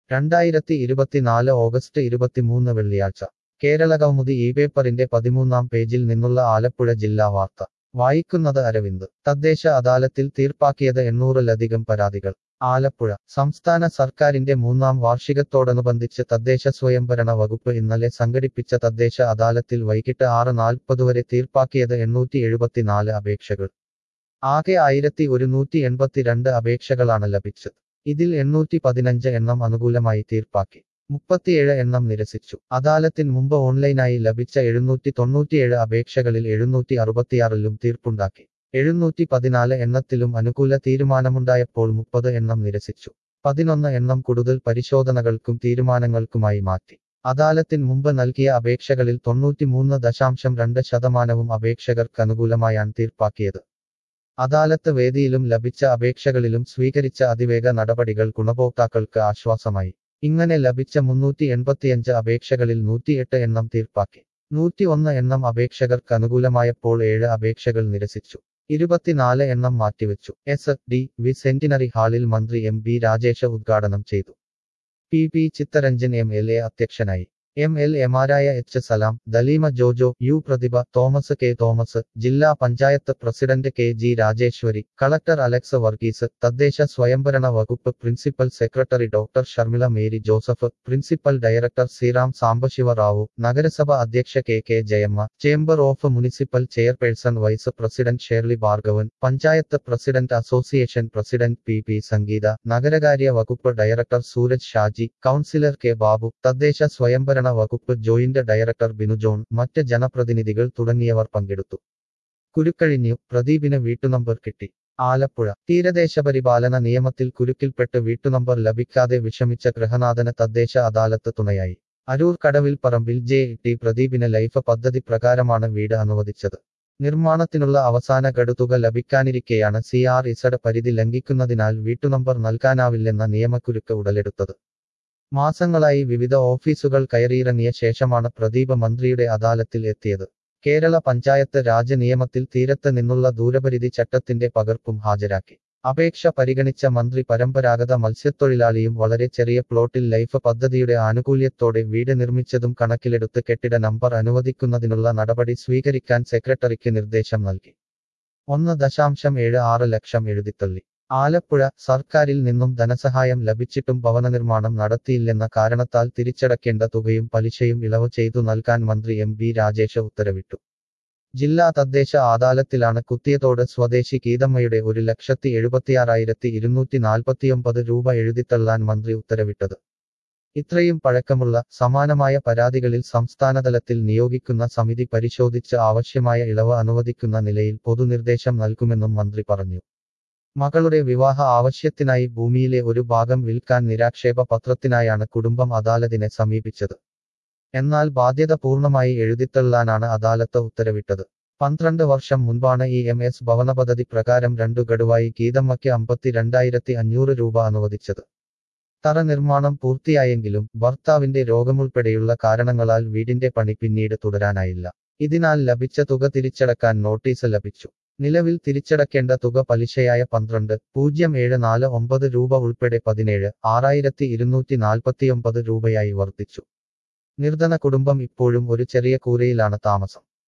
രണ്ടായിരത്തി ഇരുപത്തിനാല് ഓഗസ്റ്റ് ഇരുപത്തിമൂന്ന് വെള്ളിയാഴ്ച കേരള കൗമുദി ഈ പേപ്പറിന്റെ പതിമൂന്നാം പേജിൽ നിന്നുള്ള ആലപ്പുഴ ജില്ലാ വാർത്ത വായിക്കുന്നത് അരവിന്ദ് തദ്ദേശ അദാലത്തിൽ തീർപ്പാക്കിയത് എണ്ണൂറിലധികം പരാതികൾ ആലപ്പുഴ സംസ്ഥാന സർക്കാരിന്റെ മൂന്നാം വാർഷികത്തോടനുബന്ധിച്ച് തദ്ദേശ സ്വയംഭരണ വകുപ്പ് ഇന്നലെ സംഘടിപ്പിച്ച തദ്ദേശ അദാലത്തിൽ വൈകിട്ട് ആറ് നാൽപ്പത് വരെ തീർപ്പാക്കിയത് എണ്ണൂറ്റി എഴുപത്തിനാല് അപേക്ഷകൾ ആകെ ആയിരത്തി ഒരുന്നൂറ്റി എൺപത്തിരണ്ട് അപേക്ഷകളാണ് ലഭിച്ചത് ഇതിൽ എണ്ണൂറ്റി പതിനഞ്ച് എണ്ണം അനുകൂലമായി തീർപ്പാക്കി മുപ്പത്തിയേഴ് എണ്ണം നിരസിച്ചു അദാലത്തിന് മുമ്പ് ഓൺലൈനായി ലഭിച്ച എഴുന്നൂറ്റി തൊണ്ണൂറ്റിയേഴ് അപേക്ഷകളിൽ എഴുന്നൂറ്റി അറുപത്തിയാറിലും തീർപ്പുണ്ടാക്കി എഴുന്നൂറ്റി പതിനാല് എണ്ണത്തിലും അനുകൂല തീരുമാനമുണ്ടായപ്പോൾ മുപ്പത് എണ്ണം നിരസിച്ചു പതിനൊന്ന് എണ്ണം കൂടുതൽ പരിശോധനകൾക്കും തീരുമാനങ്ങൾക്കുമായി മാറ്റി അദാലത്തിന് മുമ്പ് നൽകിയ അപേക്ഷകളിൽ തൊണ്ണൂറ്റിമൂന്ന് ദശാംശം രണ്ട് ശതമാനവും അപേക്ഷകർക്ക് അനുകൂലമായാണ് തീർപ്പാക്കിയത് അദാലത്ത് വേദിയിലും ലഭിച്ച അപേക്ഷകളിലും സ്വീകരിച്ച അതിവേഗ നടപടികൾ ഗുണഭോക്താക്കൾക്ക് ആശ്വാസമായി ഇങ്ങനെ ലഭിച്ച മുന്നൂറ്റി എൺപത്തിയഞ്ച് അപേക്ഷകളിൽ നൂറ്റിയെട്ട് എണ്ണം തീർപ്പാക്കി നൂറ്റി ഒന്ന് എണ്ണം അപേക്ഷകർക്ക് അനുകൂലമായപ്പോൾ ഏഴ് അപേക്ഷകൾ നിരസിച്ചു ഇരുപത്തിനാല് എണ്ണം മാറ്റിവെച്ചു എസ് ഡി വി സെന്റിനറി ഹാളിൽ മന്ത്രി എം ബി രാജേഷ ഉദ്ഘാടനം ചെയ്തു P P Chittaranjan M L A അധ്യക്ഷനായി എം എൽ എമാരായ H Salam Daleema Jojo U Prathibha Thomas K Thomas ജില്ലാ panchayat president K G Rajeswari collector Alex Varghese തദ്ദേശ സ്വയംഭരണ വകുപ്പ് principal secretary doctor Sharmila Mary Joseph principal director Sriram Sambasiva Rao നഗരസഭ അധ്യക്ഷ K K Jayamma chamber of municipal chairperson vice president Shirley Bhargavan panchayat president association president P P Sangeetha നഗരകാര്യ വകുപ്പ് director Sooraj Shaji councillor K Babu തദ്ദേശ സ്വയംഭരണ വകുപ്പ് ജോയിന്റ് ഡയറക്ടർ ബിനു ജോൺ മറ്റ് ജനപ്രതിനിധികൾ തുടങ്ങിയവർ പങ്കെടുത്തു കുരുക്കഴിഞ്ഞു പ്രദീപിന് വീട്ടുനമ്പർ കിട്ടി ആലപ്പുഴ തീരദേശ പരിപാലന നിയമത്തിൽ കുരുക്കിൽപ്പെട്ട് വീട്ടുനമ്പർ ലഭിക്കാതെ വിഷമിച്ച ഗൃഹനാഥന് തദ്ദേശ അദാലത്ത് തുണയായി അരൂർ കടവിൽ പറമ്പിൽ ജെ ടി പ്രദീപിന് ലൈഫ് പദ്ധതി പ്രകാരമാണ് വീട് അനുവദിച്ചത് നിർമ്മാണത്തിനുള്ള അവസാന ഗഡുതുക ലഭിക്കാനിരിക്കെയാണ് സി ആർ ഇസഡ് പരിധി ലംഘിക്കുന്നതിനാൽ വീട്ടുനമ്പർ നൽകാനാവില്ലെന്ന നിയമക്കുരുക്ക് ഉടലെടുത്തത് മാസങ്ങളായി വിവിധ ഓഫീസുകൾ കയറിയിറങ്ങിയ ശേഷമാണ് പ്രദീപ് മന്ത്രിയുടെ അദാലത്തിൽ എത്തിയത് കേരള പഞ്ചായത്ത് രാജ് നിയമത്തിൽ തീരത്ത് നിന്നുള്ള ദൂരപരിധി ചട്ടത്തിന്റെ പകർപ്പും ഹാജരാക്കി അപേക്ഷ പരിഗണിച്ച മന്ത്രി പരമ്പരാഗത മത്സ്യത്തൊഴിലാളിയും വളരെ ചെറിയ പ്ലോട്ടിൽ ലൈഫ് പദ്ധതിയുടെ ആനുകൂല്യത്തോടെ വീട് നിർമ്മിച്ചതും കണക്കിലെടുത്ത് കെട്ടിട നമ്പർ അനുവദിക്കുന്നതിനുള്ള നടപടി സ്വീകരിക്കാൻ സെക്രട്ടറിക്ക് നിർദ്ദേശം നൽകി ഒന്ന് ദശാംശം ഏഴ് ആറ് ലക്ഷം എഴുതിത്തള്ളി ആലപ്പുഴ സർക്കാരിൽ നിന്നും ധനസഹായം ലഭിച്ചിട്ടും ഭവന നിർമ്മാണം നടത്തിയില്ലെന്ന കാരണത്താൽ തിരിച്ചടക്കേണ്ട തുകയും പലിശയും ഇളവ് ചെയ്തു നൽകാൻ മന്ത്രി എം ബി രാജേഷ ഉത്തരവിട്ടു ജില്ലാ തദ്ദേശ അദാലത്തിലാണ് കുത്തിയതോട് സ്വദേശി ഗീതമ്മയുടെ ഒരു ലക്ഷത്തി എഴുപത്തിയാറായിരത്തി ഇരുന്നൂറ്റി നാൽപ്പത്തിയൊമ്പത് രൂപ എഴുതിത്തള്ളാൻ മന്ത്രി ഉത്തരവിട്ടത് ഇത്രയും പഴക്കമുള്ള സമാനമായ പരാതികളിൽ സംസ്ഥാനതലത്തിൽ നിയോഗിക്കുന്ന സമിതി പരിശോധിച്ച് ആവശ്യമായ ഇളവ് അനുവദിക്കുന്ന നിലയിൽ പൊതുനിർദ്ദേശം നൽകുമെന്നും മന്ത്രി പറഞ്ഞു മകളുടെ വിവാഹ ആവശ്യത്തിനായി ഭൂമിയിലെ ഒരു ഭാഗം വിൽക്കാൻ നിരാക്ഷേപ പത്രത്തിനായാണ് കുടുംബം അദാലത്തിനെ സമീപിച്ചത് എന്നാൽ ബാധ്യത പൂർണ്ണമായി എഴുതിത്തള്ളാനാണ് അദാലത്ത് ഉത്തരവിട്ടത് പന്ത്രണ്ട് വർഷം മുൻപാണ് ഇ എം എസ് ഭവന പദ്ധതി പ്രകാരം രണ്ടു ഗഡുവായി ഗീതമ്മയ്ക്ക് അമ്പത്തിരണ്ടായിരത്തി അഞ്ഞൂറ് രൂപ അനുവദിച്ചത് തറ നിർമ്മാണം പൂർത്തിയായെങ്കിലും ഭർത്താവിന്റെ രോഗമുൾപ്പെടെയുള്ള കാരണങ്ങളാൽ വീടിന്റെ പണി പിന്നീട് തുടരാനായില്ല ഇതിനാൽ ലഭിച്ച തുക തിരിച്ചടക്കാൻ നോട്ടീസ് ലഭിച്ചു നിലവിൽ തിരിച്ചടക്കേണ്ട തുക പലിശയായ പന്ത്രണ്ട് പൂജ്യം ഏഴ് നാല് ഒമ്പത് രൂപ ഉൾപ്പെടെ പതിനേഴ് ആറായിരത്തി ഇരുന്നൂറ്റി നാൽപ്പത്തിയൊമ്പത് രൂപയായി വർദ്ധിച്ചു നിർധന കുടുംബം ഇപ്പോഴും ഒരു ചെറിയ കൂരയിലാണ് താമസം